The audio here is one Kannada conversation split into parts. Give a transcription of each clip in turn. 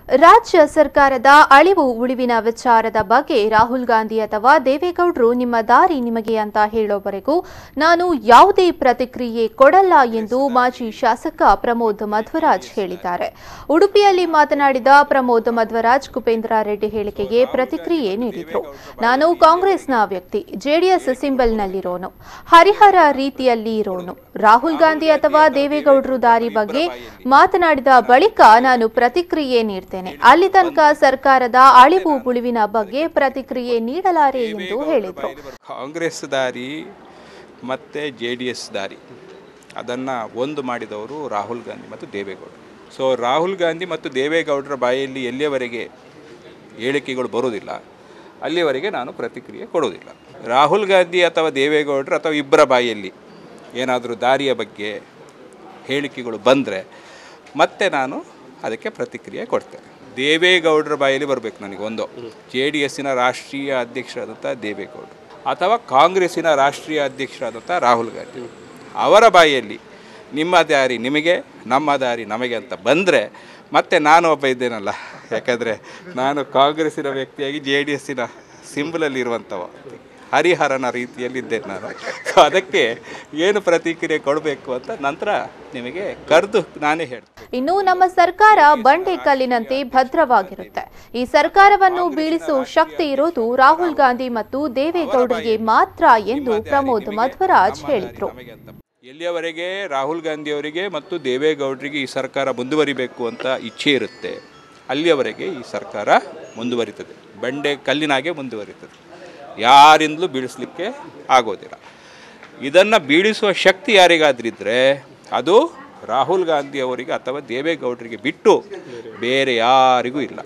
ರಾಜ್ಯ ಸರ್ಕಾರದ ಅಳಿವು ಉಳಿವಿನ ವಿಚಾರದ ಬಗ್ಗೆ ರಾಹುಲ್ ಗಾಂಧಿ ಅಥವಾ ದೇವೇಗೌಡರು ನಿಮ್ಮ ದಾರಿ ನಿಮಗೆ ಅಂತ ಹೇಳೋವರೆಗೂ ನಾನು ಯಾವುದೇ ಪ್ರತಿಕ್ರಿಯೆ ಕೊಡಲ್ಲ ಎಂದು ಮಾಜಿ ಶಾಸಕ ಪ್ರಮೋದ್ ಮಧ್ವರಾಜ್ ಹೇಳಿದ್ದಾರೆ ಉಡುಪಿಯಲ್ಲಿ ಮಾತನಾಡಿದ ಪ್ರಮೋದ್ ಮಧ್ವರಾಜ್ ಕುಪೇಂದ್ರ ರೆಡ್ಡಿ ಹೇಳಿಕೆಗೆ ಪ್ರತಿಕ್ರಿಯೆ ನೀಡಿದರು ನಾನು ಕಾಂಗ್ರೆಸ್ನ ವ್ಯಕ್ತಿ ಜೆಡಿಎಸ್ ಸಿಂಬಲ್ನಲ್ಲಿರೋನು ಹರಿಹರ ರೀತಿಯಲ್ಲಿ ಇರೋನು ರಾಹುಲ್ ಗಾಂಧಿ ಅಥವಾ ದೇವೇಗೌಡರು ದಾರಿ ಬಗ್ಗೆ ಮಾತನಾಡಿದ ಬಳಿಕ ನಾನು ಪ್ರತಿಕ್ರಿಯೆ ನೀಡ್ತೇನೆ ಅಲ್ಲಿ ತನಕ ಸರ್ಕಾರದ ಅಳಿವು ಉಳಿವಿನ ಬಗ್ಗೆ ಪ್ರತಿಕ್ರಿಯೆ ನೀಡಲಾರೆ ಎಂದು ಹೇಳಿದರು ಕಾಂಗ್ರೆಸ್ ದಾರಿ ಮತ್ತು ಜೆ ಡಿ ಎಸ್ ದಾರಿ ಅದನ್ನು ಒಂದು ಮಾಡಿದವರು ರಾಹುಲ್ ಗಾಂಧಿ ಮತ್ತು ದೇವೇಗೌಡರು ಸೊ ರಾಹುಲ್ ಗಾಂಧಿ ಮತ್ತು ದೇವೇಗೌಡರ ಬಾಯಲ್ಲಿ ಎಲ್ಲಿಯವರೆಗೆ ಹೇಳಿಕೆಗಳು ಬರೋದಿಲ್ಲ ಅಲ್ಲಿಯವರೆಗೆ ನಾನು ಪ್ರತಿಕ್ರಿಯೆ ಕೊಡೋದಿಲ್ಲ ರಾಹುಲ್ ಗಾಂಧಿ ಅಥವಾ ದೇವೇಗೌಡರು ಅಥವಾ ಇಬ್ಬರ ಬಾಯಲ್ಲಿ ಏನಾದರೂ ದಾರಿಯ ಬಗ್ಗೆ ಹೇಳಿಕೆಗಳು ಬಂದರೆ ಮತ್ತೆ ನಾನು ಅದಕ್ಕೆ ಪ್ರತಿಕ್ರಿಯೆ ಕೊಡ್ತೇನೆ ದೇವೇಗೌಡರ ಬಾಯಲ್ಲಿ ಬರಬೇಕು ನನಗೆ ಒಂದು ಜೆ ಡಿ ಎಸ್ಸಿನ ರಾಷ್ಟ್ರೀಯ ಅಧ್ಯಕ್ಷರಾದಂಥ ದೇವೇಗೌಡರು ಅಥವಾ ಕಾಂಗ್ರೆಸ್ಸಿನ ರಾಷ್ಟ್ರೀಯ ಅಧ್ಯಕ್ಷರಾದಂಥ ರಾಹುಲ್ ಗಾಂಧಿ ಅವರ ಬಾಯಲ್ಲಿ ನಿಮ್ಮ ದಾರಿ ನಿಮಗೆ ನಮ್ಮ ದಾರಿ ನಮಗೆ ಅಂತ ಬಂದರೆ ಮತ್ತೆ ನಾನು ಒಬ್ಬ ಇದ್ದೇನಲ್ಲ ಯಾಕಂದರೆ ನಾನು ಕಾಂಗ್ರೆಸ್ಸಿನ ವ್ಯಕ್ತಿಯಾಗಿ ಜೆ ಡಿ ಎಸ್ಸಿನ ಸಿಂಬಲಲ್ಲಿ ಇರುವಂಥವ ಹರಿಹರನ ರೀತಿಯಲ್ಲಿದ್ದೇನೆ ನಾನು ಸೊ ಅದಕ್ಕೆ ಏನು ಪ್ರತಿಕ್ರಿಯೆ ಕೊಡಬೇಕು ಅಂತ ನಂತರ ನಿಮಗೆ ಕರೆದು ನಾನೇ ಹೇಳ್ತೇನೆ ಇನ್ನು ನಮ್ಮ ಸರ್ಕಾರ ಬಂಡೆ ಕಲ್ಲಿನಂತೆ ಭದ್ರವಾಗಿರುತ್ತೆ ಈ ಸರ್ಕಾರವನ್ನು ಬೀಳಿಸುವ ಶಕ್ತಿ ಇರೋದು ರಾಹುಲ್ ಗಾಂಧಿ ಮತ್ತು ದೇವೇಗೌಡರಿಗೆ ಮಾತ್ರ ಎಂದು ಪ್ರಮೋದ್ ಮಧ್ವರಾಜ್ ಹೇಳಿದರು ಎಲ್ಲಿಯವರೆಗೆ ರಾಹುಲ್ ಗಾಂಧಿ ಅವರಿಗೆ ಮತ್ತು ದೇವೇಗೌಡರಿಗೆ ಈ ಸರ್ಕಾರ ಮುಂದುವರಿಬೇಕು ಅಂತ ಇಚ್ಛೆ ಇರುತ್ತೆ ಅಲ್ಲಿಯವರೆಗೆ ಈ ಸರ್ಕಾರ ಮುಂದುವರಿತದೆ ಬಂಡೆ ಕಲ್ಲಿನಾಗೆ ಮುಂದುವರಿತದೆ ಯಾರಿಂದಲೂ ಬೀಳಿಸ್ಲಿಕ್ಕೆ ಆಗೋದಿಲ್ಲ ಇದನ್ನು ಬೀಳಿಸುವ ಶಕ್ತಿ ಯಾರಿಗಾದ್ರಿದ್ರೆ ಅದು ರಾಹುಲ್ ಗಾಂಧಿ ಅವರಿಗೆ ಅಥವಾ ದೇವೇಗೌಡರಿಗೆ ಬಿಟ್ಟು ಬೇರೆ ಯಾರಿಗೂ ಇಲ್ಲ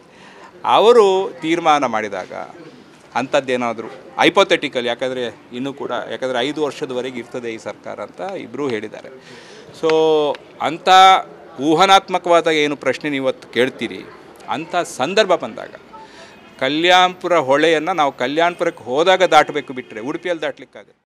ಅವರು ತೀರ್ಮಾನ ಮಾಡಿದಾಗ ಅಂಥದ್ದೇನಾದರೂ ಐಪೋಥೆಟಿಕಲ್ ಯಾಕಂದರೆ ಇನ್ನೂ ಕೂಡ ಯಾಕಂದರೆ ಐದು ವರ್ಷದವರೆಗೆ ಇರ್ತದೆ ಈ ಸರ್ಕಾರ ಅಂತ ಇಬ್ಬರೂ ಹೇಳಿದ್ದಾರೆ ಸೊ ಅಂಥ ಊಹನಾತ್ಮಕವಾದ ಏನು ಪ್ರಶ್ನೆ ನೀವು ಇವತ್ತು ಕೇಳ್ತೀರಿ ಅಂಥ ಸಂದರ್ಭ ಬಂದಾಗ ಕಲ್ಯಾಣಪುರ ಹೊಳೆಯನ್ನು ನಾವು ಕಲ್ಯಾಣಪುರಕ್ಕೆ ಹೋದಾಗ ದಾಟಬೇಕು ಬಿಟ್ಟರೆ ಉಡುಪಿಯಲ್ಲಿ ದಾಟ್ಲಿಕ್ಕಾಗುತ್ತೆ